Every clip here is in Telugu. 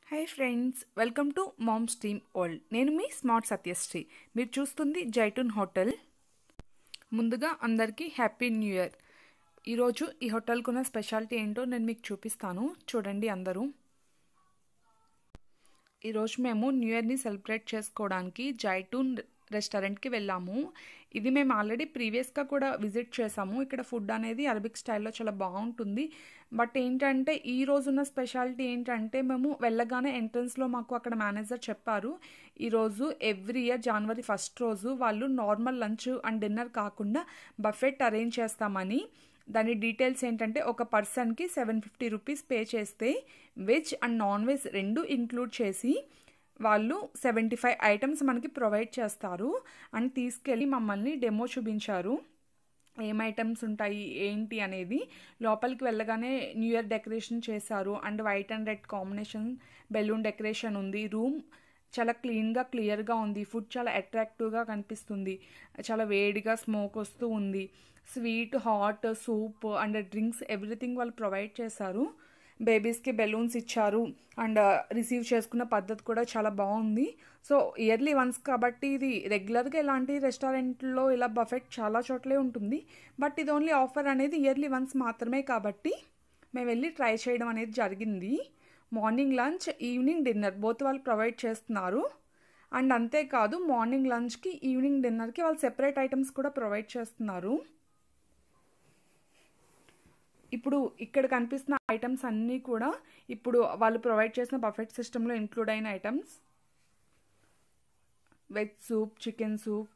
hi friends welcome to moms team old నేను మీ స్మార్ట్ సత్యశ్రీ మీరు చూస్తుంది జైటూన్ హోటల్ ముందుగా అందరికీ హ్యాపీ న్యూ ఇయర్ ఈరోజు ఈ హోటల్కు ఉన్న స్పెషాలిటీ ఏంటో నేను మీకు చూపిస్తాను చూడండి అందరూ ఈరోజు మేము న్యూ ఇయర్ని సెలబ్రేట్ చేసుకోవడానికి జైటూన్ రెస్టారెంట్కి వెళ్ళాము ఇది మేము ఆల్రెడీ ప్రీవియస్గా కూడా విజిట్ చేసాము ఇక్కడ ఫుడ్ అనేది అరబిక్ స్టైల్లో చాలా బాగుంటుంది బట్ ఏంటంటే ఈ రోజున్న స్పెషాలిటీ ఏంటంటే మేము వెళ్ళగానే ఎంట్రన్స్లో మాకు అక్కడ మేనేజర్ చెప్పారు ఈరోజు ఎవ్రీ ఇయర్ జనవరి ఫస్ట్ రోజు వాళ్ళు నార్మల్ లంచ్ అండ్ డిన్నర్ కాకుండా బఫెట్ అరేంజ్ చేస్తామని దాని డీటెయిల్స్ ఏంటంటే ఒక పర్సన్కి సెవెన్ ఫిఫ్టీ రూపీస్ పే చేస్తే వెజ్ అండ్ నాన్ వెజ్ రెండు ఇంక్లూడ్ చేసి వాళ్ళు సెవెంటీ ఫైవ్ ఐటమ్స్ మనకి ప్రొవైడ్ చేస్తారు అండ్ తీసుకెళ్ళి మమ్మల్ని డెమో చూపించారు ఏం ఐటమ్స్ ఉంటాయి ఏంటి అనేది లోపలికి వెళ్ళగానే న్యూ ఇయర్ డెకరేషన్ చేశారు and white and red combination balloon decoration ఉంది రూమ్ చాలా క్లీన్గా క్లియర్గా ఉంది ఫుడ్ చాలా అట్రాక్టివ్గా కనిపిస్తుంది చాలా వేడిగా స్మోక్ వస్తూ ఉంది sweet hot soup and drinks everything వాళ్ళు ప్రొవైడ్ చేశారు బేబీస్కి బెలూన్స్ ఇచ్చారు అండ్ రిసీవ్ చేసుకున్న పద్ధతి కూడా చాలా బాగుంది సో ఇయర్లీ వన్స్ కాబట్టి ఇది రెగ్యులర్గా ఇలాంటి రెస్టారెంట్లో ఇలా బఫెట్ చాలా చోట్లే ఉంటుంది బట్ ఇది ఓన్లీ ఆఫర్ అనేది ఇయర్లీ వన్స్ మాత్రమే కాబట్టి మేము వెళ్ళి ట్రై చేయడం అనేది జరిగింది morning lunch evening dinner both వాళ్ళు ప్రొవైడ్ చేస్తున్నారు అండ్ అంతేకాదు మార్నింగ్ లంచ్కి ఈవినింగ్ డిన్నర్కి వాళ్ళు సెపరేట్ ఐటమ్స్ కూడా ప్రొవైడ్ చేస్తున్నారు ఇప్పుడు ఇక్కడ కనిపిస్తున్న ఐటమ్స్ అన్నీ కూడా ఇప్పుడు వాళ్ళు ప్రొవైడ్ చేసిన బఫెట్ సిస్టంలో ఇంక్లూడ్ అయిన items veg soup chicken soup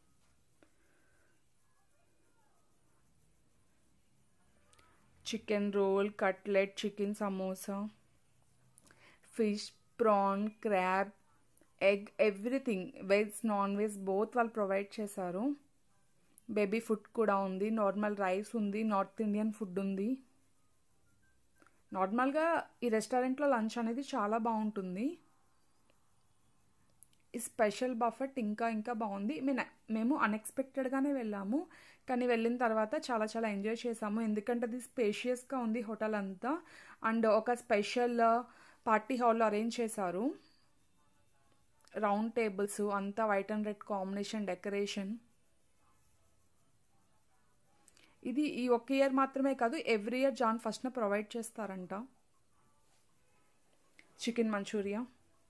chicken roll cutlet chicken samosa fish prawn crab egg everything veg non veg both వాళ్ళు ప్రొవైడ్ చేశారు బేబీ ఫుడ్ కూడా ఉంది నార్మల్ రైస్ ఉంది నార్త్ ఇండియన్ ఫుడ్ ఉంది నార్మల్గా ఈ రెస్టారెంట్లో లంచ్ అనేది చాలా బాగుంటుంది ఈ స్పెషల్ బఫెట్ ఇంకా ఇంకా బాగుంది మేము మేము అన్ఎక్స్పెక్టెడ్గానే వెళ్ళాము కానీ వెళ్ళిన తర్వాత చాలా చాలా ఎంజాయ్ చేసాము ఎందుకంటే అది స్పేషియస్గా ఉంది హోటల్ అంతా అండ్ ఒక స్పెషల్ పార్టీ హాల్ అరేంజ్ చేశారు రౌండ్ టేబుల్స్ అంతా white and red combination decoration ఇది ఈ ఒక్క ఇయర్ మాత్రమే కాదు ఎవ్రీ ఇయర్ జాన్ ఫస్ట్న ప్రొవైడ్ చేస్తారంట chicken manchuria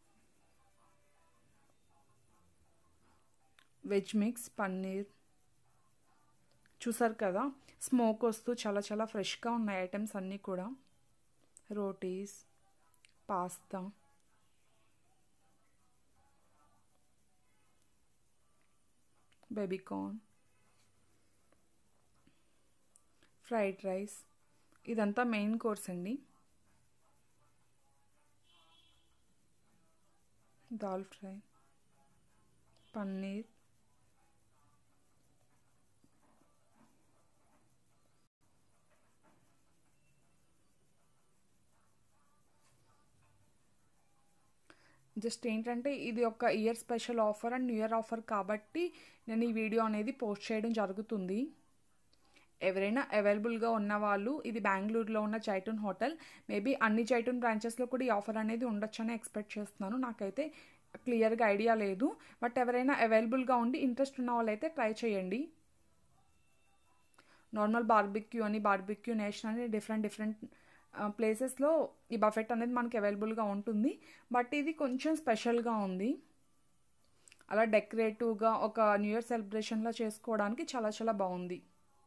veg mix paneer చూసారు కదా స్మోక్ వస్తూ చాలా చాలా ఫ్రెష్గా ఉన్నాయి ఐటమ్స్ అన్నీ కూడా rotis pasta baby corn fried rice ఇదంతా మెయిన్ కోర్స్ అండి దాల్ ఫ్రై పన్నీర్ జస్ట్ ఏంటంటే ఇది ఒక year special offer and new year offer కాబట్టి నేను ఈ వీడియో అనేది పోస్ట్ చేయడం జరుగుతుంది ఎవరైనా అవైలబుల్గా ఉన్న వాళ్ళు ఇది బెంగళూరులో ఉన్న జైటూన్ హోటల్ మేబీ అన్ని జైటూన్ బ్రాంచెస్లో కూడా ఈ ఆఫర్ అనేది ఉండొచ్చని ఎక్స్పెక్ట్ చేస్తున్నాను నాకైతే క్లియర్గా ఐడియా లేదు బట్ ఎవరైనా అవైలబుల్గా ఉండి ఇంట్రెస్ట్ ఉన్న వాళ్ళైతే ట్రై చేయండి నార్మల్ బార్బిక్యూ అని బార్బిక్యూ నేషన్ అని డిఫరెంట్ డిఫరెంట్ ప్లేసెస్లో ఈ బఫెట్ అనేది మనకి అవైలబుల్గా ఉంటుంది బట్ ఇది కొంచెం స్పెషల్గా ఉంది అలా డెకరేటివ్గా ఒక న్యూ ఇయర్ సెలబ్రేషన్లో చేసుకోవడానికి చాలా చాలా బాగుంది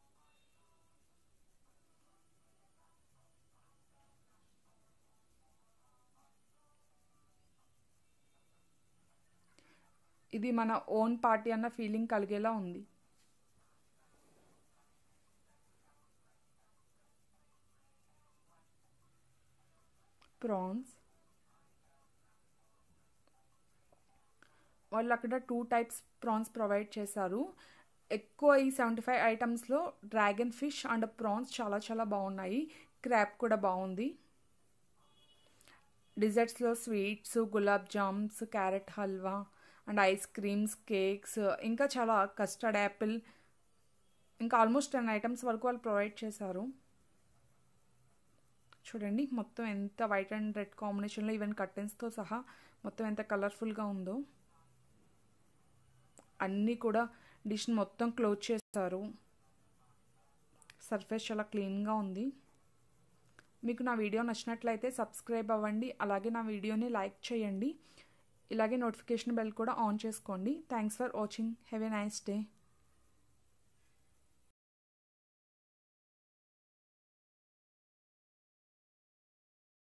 ఇది మన ఓన్ పార్టీ అన్న ఫీలింగ్ కలిగేలా ఉంది ప్రాన్స్ వాళ్ళు అక్కడ టూ టైప్స్ ప్రాన్స్ ప్రొవైడ్ చేశారు ఎక్కువ ఈ సెవెంటీ ఫైవ్ ఐటమ్స్లో డ్రాగన్ ఫిష్ అండ్ ప్రాన్స్ చాలా చాలా బాగున్నాయి క్రాప్ కూడా బాగుంది డిజర్ట్స్లో sweets gulab jams carrot halwa and ice creams cakes ఇంకా చాలా కస్టర్డ్ యాపిల్ ఇంకా ఆల్మోస్ట్ టెన్ ఐటమ్స్ వరకు వాళ్ళు ప్రొవైడ్ చేశారు చూడండి మొత్తం ఎంత వైట్ అండ్ రెడ్ కాంబినేషన్లో ఈవెన్ కర్టెన్స్తో సహా మొత్తం ఎంత కలర్ఫుల్గా ఉందో అన్నీ కూడా డిష్ మొత్తం క్లోజ్ చేస్తారు సర్ఫేస్ చాలా క్లీన్గా ఉంది మీకు నా వీడియో నచ్చినట్లయితే సబ్స్క్రైబ్ అవ్వండి అలాగే నా వీడియోని లైక్ చేయండి ఇలాగే నోటిఫికేషన్ బెల్ కూడా ఆన్ చేసుకోండి thanks for watching have a nice day